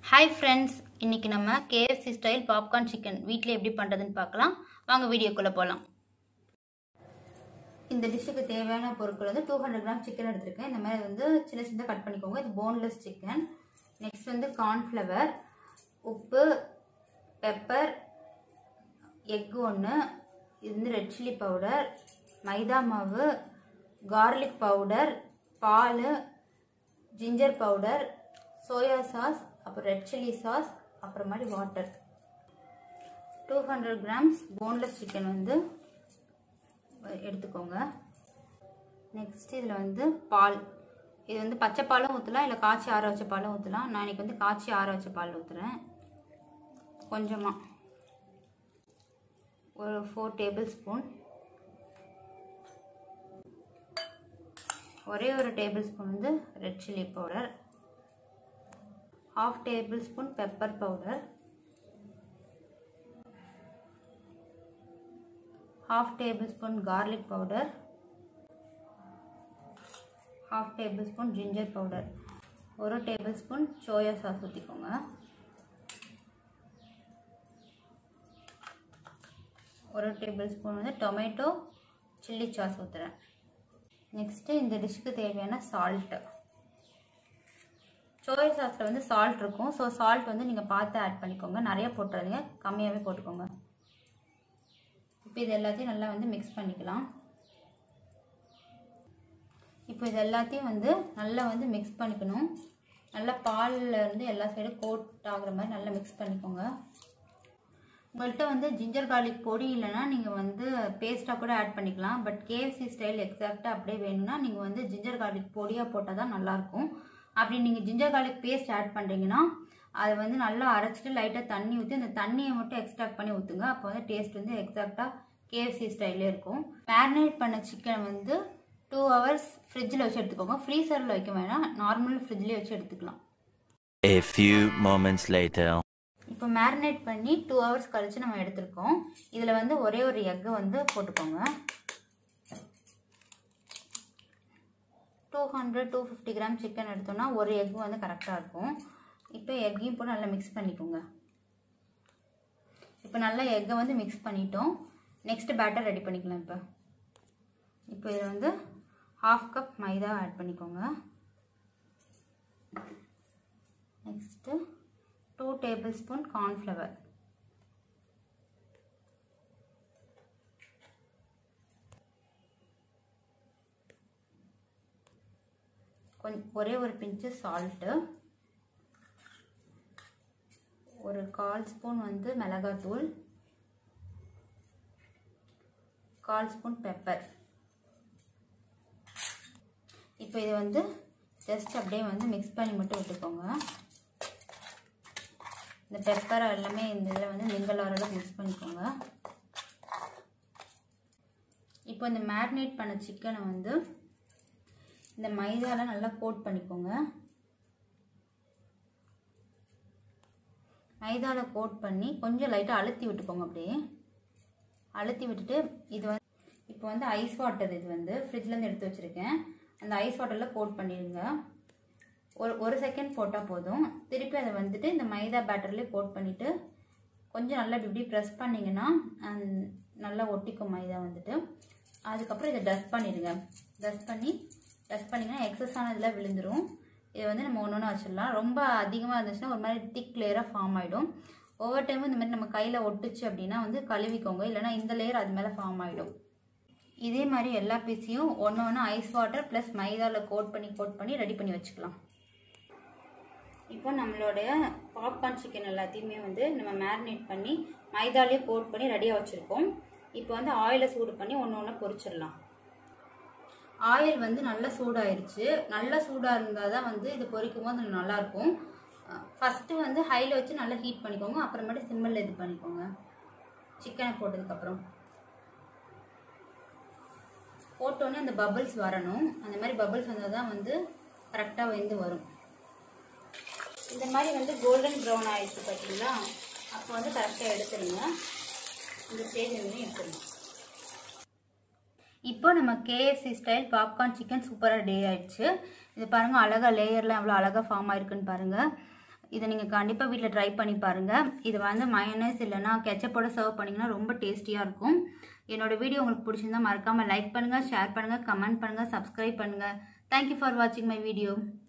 Hi friends இன்னைக்கு நம்ம KFC style popcorn chicken வீட்டில் எப்படி பண்ணுறதுன்னு பார்க்கலாம் வாங்க வீடியோக்குள்ளே போகலாம் இந்த டிஷ்ஷுக்கு தேவையான பொருட்கள் வந்து டூ ஹண்ட்ரட் கிராம் சிக்கன் எடுத்திருக்கேன் இந்த மாதிரி வந்து சின்ன சின்னதாக கட் பண்ணிக்கோங்க இது போன்லெஸ் சிக்கன் நெக்ஸ்ட் வந்து கார்ன்ஃப்ளவர் உப்பு பெப்பர் எக் ஒன்று இது வந்து ரெட் சில்லி பவுடர் மைதா மாவு கார்லிக் பவுடர் பால் ஜிஞ்சர் பவுடர் சோயா சாஸ் அப்புறம் ரெட் சில்லி சாஸ் அப்புறமாடி water two hundred grams boneless chicken வந்து எடுத்துக்கோங்க நெக்ஸ்ட் இதில் வந்து பால் இது வந்து பச்சை பாலும் ஊற்றலாம் இல்லை காய்ச்சி ஆற வச்ச பாலும் ஊற்றலாம் நான் இன்னைக்கு வந்து காய்ச்சி ஆற வச்ச பால் ஊற்றுறேன் கொஞ்சமாக ஒரு ஃபோர் டேபிள் ஸ்பூன் ஒரே ஒரு டேபிள் ஸ்பூன் வந்து red chilli powder half tablespoon pepper powder half tablespoon garlic powder half tablespoon ginger powder ஒரு டேபிள் ஸ்பூன் சோயா சாஸ் ஊற்றிக்கோங்க ஒரு டேபிள் ஸ்பூன் வந்து டொமேட்டோ சில்லி சாஸ் ஊற்றுறேன் நெக்ஸ்ட்டு இந்த டிஷ்க்கு தேவையான சால்ட்டு சோயா சாஸில் வந்து சால்ட் இருக்கும் ஸோ சால்ட் வந்து நீங்கள் பார்த்து ஆட் பண்ணிக்கோங்க நிறைய போட்டுறாதீங்க கம்மியாகவே போட்டுக்கோங்க இப்போ இது எல்லாத்தையும் நல்லா வந்து மிக்ஸ் பண்ணிக்கலாம் இப்போ இது எல்லாத்தையும் வந்து நல்லா வந்து மிக்ஸ் பண்ணிக்கணும் நல்லா பாலில் இருந்து எல்லா சைடும் கோட் ஆகுற மாதிரி நல்லா மிக்ஸ் பண்ணிக்கோங்க உங்கள்கிட்ட வந்து ஜிஞ்சர் கார்லிக் பொடி இல்லைன்னா நீங்கள் வந்து பேஸ்ட்டாக கூட ஆட் பண்ணிக்கலாம் பட் கேஎஃப்சி ஸ்டைல் எக்ஸாக்டாக அப்படியே வேணும்னா நீங்கள் வந்து ஜிஞ்சர் கார்லிக் பொடியாக போட்டால் தான் நல்லாயிருக்கும் அப்படி நீங்கள் ஜிஞ்சர் கார்லிக் பேஸ்ட் ஆட் பண்ணுறீங்கன்னா அதை வந்து நல்லா அரைச்சிட்டு லைட்டாக தண்ணி ஊற்றி அந்த தண்ணியை மட்டும் எக்ஸ்ட்ராக்ட் பண்ணி ஊற்றுங்க அப்போ வந்து டேஸ்ட் வந்து எக்ஸாக்டாக கேஎஃப்சி ஸ்டைலே இருக்கும் மேரினேட் பண்ண சிக்கன் வந்து டூ ஹவர்ஸ் ஃப்ரிட்ஜில் வச்சு எடுத்துக்கோங்க ஃப்ரீசரில் வைக்க வேணாம் நார்மல் ஃப்ரிட்ஜ்லேயே வச்சு எடுத்துக்கலாம் A few moments later. இப்போ மேரினேட் பண்ணி டூ ஹவர்ஸ் கழிச்சு நம்ம எடுத்திருக்கோம் இதில் வந்து ஒரே ஒரு எக்கு வந்து போட்டுக்கோங்க two hundred two fifty gram chicken எடுத்தோம்னா ஒரு எக் வந்து கரெக்டாக இருக்கும் இப்போ எக்கையும் போட்டு நல்லா மிக்ஸ் பண்ணிக்கோங்க இப்போ நல்லா எக்கை வந்து மிக்ஸ் பண்ணிட்டோம் நெக்ஸ்ட் பேட்டர் ரெடி பண்ணிக்கலாம் இப்போ இப்போ இதில் வந்து ஹாஃப் கப் மைதா ஆட் பண்ணிக்கோங்க next two tablespoon cornflour கொஞ்சம் ஒரே ஒரு பிஞ்சு சால்ட்டு ஒரு கால் ஸ்பூன் வந்து மிளகாத்தூள் கால் ஸ்பூன் பெப்பர் இப்போ இது வந்து ஜஸ்ட் அப்படியே வந்து மிக்ஸ் பண்ணி மட்டும் விட்டுக்கோங்க இந்த பெப்பர் எல்லாமே இந்த இதில் வந்து மிங்கல் ஆரோட மிக்ஸ் பண்ணிக்கோங்க இப்போ இந்த மேரினேட் பண்ண சிக்கனை வந்து இந்த மைதாவில் நல்லா கோட் பண்ணிக்கோங்க மைதாவில் கோட் பண்ணி கொஞ்சம் லைட்டாக அழுத்தி விட்டுக்கோங்க அப்படியே அழுத்தி விட்டுட்டு இது வந்து இப்போ வந்து ஐஸ் வாட்டர் இது வந்து ஃப்ரிட்ஜ்லேருந்து எடுத்து வச்சுருக்கேன் அந்த ஐஸ் வாட்டரில் கோட் பண்ணிடுங்க ஒரு ஒரு செகண்ட் போட்டால் போதும் திருப்பி அதை வந்துட்டு இந்த மைதா பேட்டர்லேயே கோட் பண்ணிவிட்டு கொஞ்சம் நல்லா இப்படி ப்ரெஸ் பண்ணிங்கன்னா நல்லா ஒட்டிக்கும் மைதா வந்துட்டு அதுக்கப்புறம் இதை டஸ்ட் பண்ணிடுங்க டஸ்ட் பண்ணி டஸ்ட் பண்ணிங்கன்னா எக்ஸஸ் ஆனதில் விழுந்துடும் இதை வந்து நம்ம ஒன்று ஒன்று வச்சிடலாம் ரொம்ப அதிகமாக இருந்துச்சுன்னா ஒரு மாதிரி திக் லேயராக ஃபார்ம் ஆகிடும் ஒவ்வொரு டைமும் இந்த மாதிரி நம்ம கையில் ஒட்டுச்சு அப்படின்னா வந்து கழுவிக்கோங்க இல்லைனா இந்த லேயர் அது மேலே ஃபார்ம் ஆகிடும் இதே மாதிரி எல்லா பீஸையும் ஒன்று ஒன்று ஐஸ் வாட்டர் ப்ளஸ் மைதாவில் கோட் பண்ணி கோட் பண்ணி ரெடி பண்ணி வச்சுக்கலாம் இப்போ நம்மளுடைய பாப்கார்ன் சிக்கன் எல்லாத்தையுமே வந்து நம்ம மேரினேட் பண்ணி மைதாலேயே கோட் பண்ணி ரெடியாக வச்சுருக்கோம் இப்போ வந்து ஆயிலை சூடு பண்ணி ஒன்று ஒன்று பொரிச்சிடலாம் ஆயில் வந்து நல்லா சூடாயிருச்சு நல்லா சூடாக இருந்தால் தான் வந்து இது பொரிக்கும் போது நல்லாயிருக்கும் ஃபஸ்ட்டு வந்து ஹையில் வச்சு நல்லா ஹீட் பண்ணிக்கோங்க அப்புறமேட்டு சிம்மில் இது பண்ணிக்கோங்க சிக்கனை போட்டதுக்கப்புறம் போட்டோன்னே அந்த பபிள்ஸ் வரணும் அந்த மாதிரி பபிள்ஸ் வந்தால் தான் வந்து கரெக்டாக வெந்து வரும் இந்த மாதிரி வந்து கோல்டன் ப்ரௌன் ஆயிடுச்சு பார்த்தீங்களா அப்போ வந்து கரெக்டாக எடுத்துருங்க இந்த ஸ்டேஜ் வந்து எடுத்துருங்க இப்போ நம்ம கேஎஃப்சி ஸ்டைல் பாப்கார்ன் சிக்கன் சூப்பராக டே ஆயிடுச்சு இது பாருங்கள் அழகாக லேயர்லாம் எவ்வளோ அழகாக ஃபார்ம் ஆயிருக்குன்னு பாருங்கள் இதை நீங்கள் கண்டிப்பாக வீட்டில் ட்ரை பண்ணி பாருங்கள் இது வந்து மயனஸ் இல்லைன்னா கெச்சப்போட சர்வ் பண்ணிங்கன்னா ரொம்ப டேஸ்டியாக இருக்கும் என்னோட வீடியோ உங்களுக்கு பிடிச்சிருந்தா மறக்காமல் லைக் பண்ணுங்கள் ஷேர் பண்ணுங்கள் கமெண்ட் பண்ணுங்கள் சப்ஸ்கிரைப் பண்ணுங்கள் தேங்க்யூ ஃபார் வாட்சிங் மை வீடியோ